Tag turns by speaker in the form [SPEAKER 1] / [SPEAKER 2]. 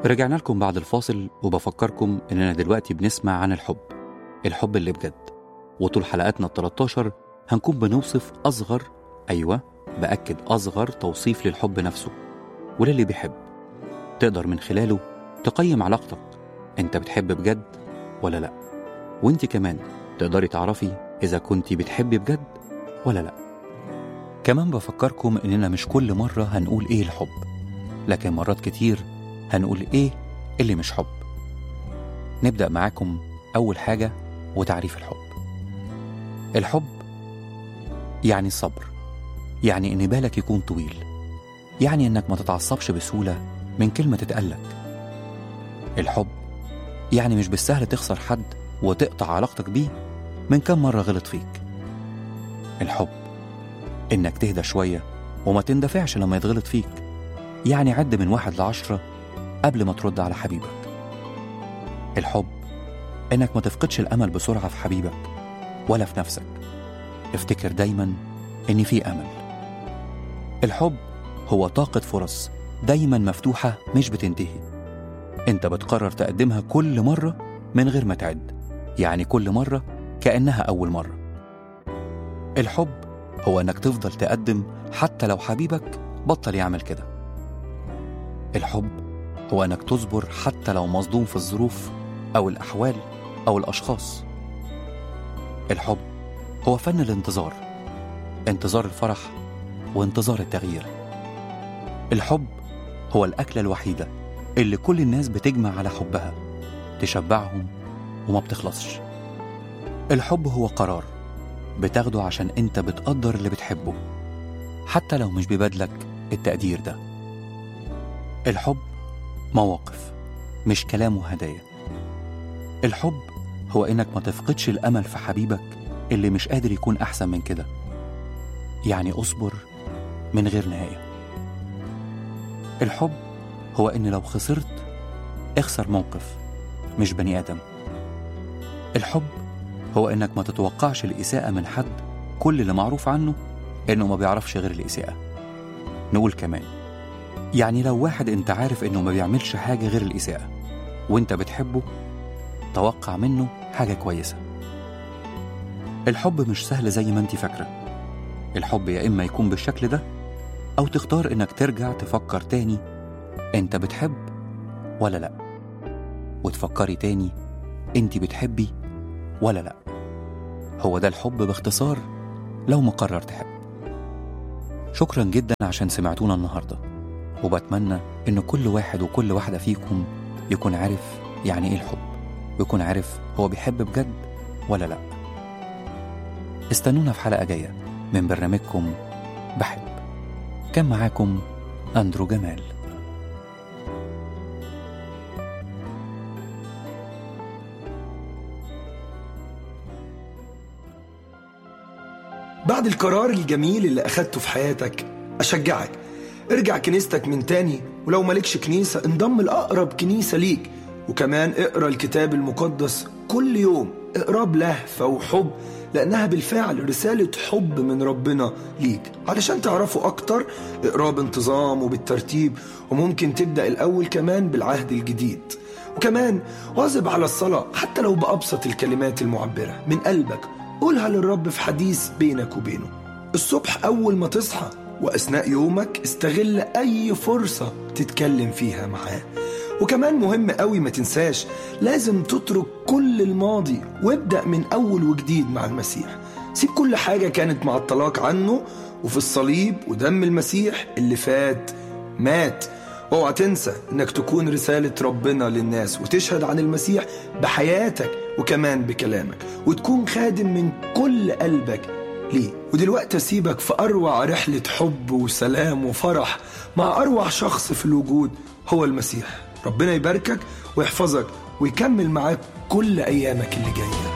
[SPEAKER 1] رجعنا لكم بعد الفاصل وبفكركم إننا دلوقتي بنسمع عن الحب الحب اللي بجد وطول حلقاتنا ال 13 هنكون بنوصف أصغر أيوة بأكد أصغر توصيف للحب نفسه وللي بيحب تقدر من خلاله تقيم علاقتك أنت بتحب بجد ولا لأ وأنت كمان تقدري تعرفي إذا كنت بتحبي بجد ولا لأ كمان بفكركم إننا مش كل مرة هنقول إيه الحب لكن مرات كتير هنقول إيه اللي مش حب نبدأ معاكم أول حاجة وتعريف الحب الحب يعني الصبر يعني إن بالك يكون طويل يعني إنك ما تتعصبش بسهولة من كلمة تتقالك الحب يعني مش بالسهل تخسر حد وتقطع علاقتك بيه من كم مرة غلط فيك الحب إنك تهدى شوية وما تندفعش لما يتغلط فيك يعني عد من واحد لعشرة قبل ما ترد على حبيبك الحب إنك ما تفقدش الأمل بسرعة في حبيبك ولا في نفسك افتكر دايما إن في أمل الحب هو طاقة فرص دايما مفتوحة مش بتنتهي انت بتقرر تقدمها كل مرة من غير ما تعد يعني كل مرة كأنها أول مرة الحب هو إنك تفضل تقدم حتى لو حبيبك بطل يعمل كده الحب هو إنك تصبر حتى لو مصدوم في الظروف أو الأحوال أو الأشخاص الحب هو فن الانتظار انتظار الفرح وانتظار التغيير الحب هو الأكلة الوحيدة اللي كل الناس بتجمع على حبها تشبعهم وما بتخلصش الحب هو قرار بتاخده عشان انت بتقدر اللي بتحبه حتى لو مش بيبادلك التقدير ده الحب مواقف مش كلام وهدايا الحب هو انك ما تفقدش الامل في حبيبك اللي مش قادر يكون احسن من كده يعني اصبر من غير نهايه الحب هو ان لو خسرت اخسر موقف مش بني ادم الحب هو انك ما تتوقعش الاساءه من حد كل اللي معروف عنه انه ما بيعرفش غير الاساءه نقول كمان يعني لو واحد انت عارف انه ما بيعملش حاجه غير الاساءه وانت بتحبه توقع منه حاجه كويسه الحب مش سهل زي ما انت فاكره الحب يا اما يكون بالشكل ده او تختار انك ترجع تفكر تاني انت بتحب ولا لا وتفكري تاني انت بتحبي ولا لا هو ده الحب باختصار لو مقرر تحب شكرا جدا عشان سمعتونا النهارده وبتمنى ان كل واحد وكل واحده فيكم يكون عارف يعني ايه الحب ويكون عارف هو بيحب بجد ولا لا استنونا في حلقه جايه من برنامجكم بحب كان معاكم اندرو جمال
[SPEAKER 2] بعد القرار الجميل اللي أخدته في حياتك أشجعك ارجع كنيستك من تاني ولو مالكش كنيسة انضم لأقرب كنيسة ليك وكمان اقرا الكتاب المقدس كل يوم اقراه بلهفة وحب لأنها بالفعل رسالة حب من ربنا ليك علشان تعرفه أكتر اقراه بانتظام وبالترتيب وممكن تبدأ الأول كمان بالعهد الجديد وكمان واظب على الصلاة حتى لو بأبسط الكلمات المعبرة من قلبك قولها للرب في حديث بينك وبينه الصبح أول ما تصحى وأثناء يومك استغل أي فرصة تتكلم فيها معاه وكمان مهم قوي ما تنساش لازم تترك كل الماضي وابدأ من أول وجديد مع المسيح سيب كل حاجة كانت معطلاك عنه وفي الصليب ودم المسيح اللي فات مات واوعى تنسى انك تكون رسالة ربنا للناس وتشهد عن المسيح بحياتك وكمان بكلامك وتكون خادم من كل قلبك ليه ودلوقتي اسيبك في اروع رحلة حب وسلام وفرح مع اروع شخص في الوجود هو المسيح ربنا يباركك ويحفظك ويكمل معاك كل ايامك اللي جايه